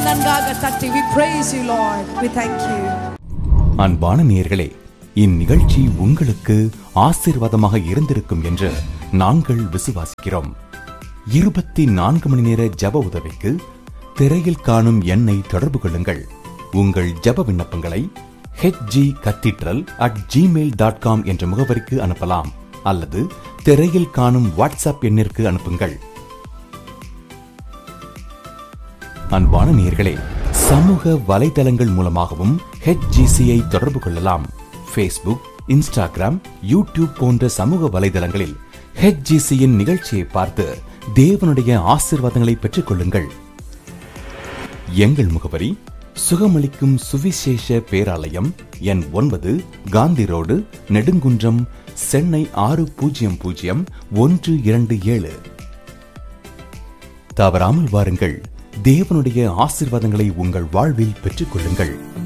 நன்றாக தட்டி we praise you lord we thank you அன்பான நேயர்களே இந்நிகழ்ச்சி உங்களுக்கு ஆசீர்வாதமாக இருந்திருக்கும் என்று நாங்கள் விசுவாசிக்கிறோம் இருபத்தி நான்கு மணி நேர ஜப உதவிக்கு திரையில் காணும் எண்ணை தொடர்பு கொள்ளுங்கள் உங்கள் ஜப விண்ணப்பங்களை HG cathedral at Gmail dot com என்ற முகவரிக்கு அனுப்பலாம் அல்லது திரையில் காணும் வாட்ஸ்அப் எண்ணிற்கு அனுப்புங்கள் அன்பான நேயர்களே சமூக வலைதளங்கள் மூலமாகவும் ஹெச்ஜிசியை தொடர்பு கொள்ளலாம் ஃபேஸ்புக் இன்ஸ்டாகிராம் யூடியூப் போன்ற சமூக வலைதளங்களில் ஹெச்ஜிசியின் நிகழ்ச்சியை பார்த்து தேவனுடைய ஆசீர்வாதங்களை பெற்றுக் கொள்ளுங்கள் எங்கள் முகவரி சுகமளிக்கும் சுவிசேஷ பேராலயம் எண் ஒன்பது காந்தி ரோடு நெடுங்குன்றம் சென்னை ஆறு பூஜ்ஜியம் பூஜ்ஜியம் ஒன்று இரண்டு ஏழு தவறாமல் வாருங்கள் தேவனுடைய ஆசீர்வாதங்களை உங்கள் வாழ்வில் பெற்றுக் கொள்ளுங்கள்